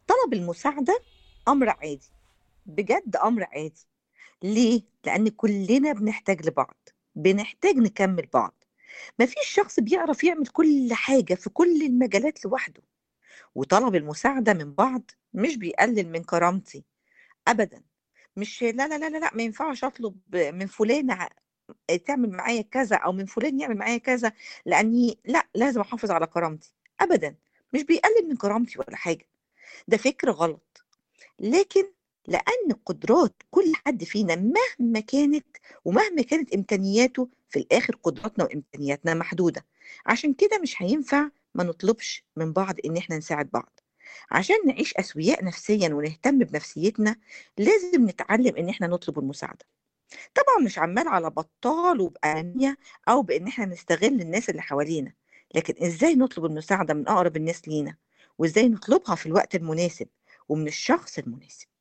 طلب المساعدة أمر عادي، بجد أمر عادي، ليه؟ لأن كلنا بنحتاج لبعض، بنحتاج نكمّل بعض، ما فيش شخص بيعرف يعمل كل حاجة في كل المجالات لوحده، وطلب المساعدة من بعض مش بيقلل من كرامتي أبدًا، مش لا، لا، لا، لا، لأ، ما ينفعش أطلب من فلانة ع تعمل معايا كذا أو من فلان يعمل معايا كذا، لأني لأ، لازم أحافظ على كرامتي، أبدًا، مش بيقلل من كرامتي ولا حاجة، ده فكر غلط، لكن لأن قدرات كل حد فينا مهما كانت ومهما كانت إمكانياته، في الآخر قدراتنا وإمكانياتنا محدودة، عشان كده مش هينفع ما نطلبش من بعض إن إحنا نساعد بعض، عشان نعيش أسوياء نفسيًا ونهتم بنفسيتنا، لازم نتعلم إن إحنا نطلب المساعدة، طبعًا مش عمّال على بطّال وبأنانية أو بإن إحنا نستغل الناس اللي حوالينا، لكن إزاي نطلب المساعدة من أقرب الناس لينا، وإزاي نطلبها في الوقت المناسب ومن الشخص المناسب.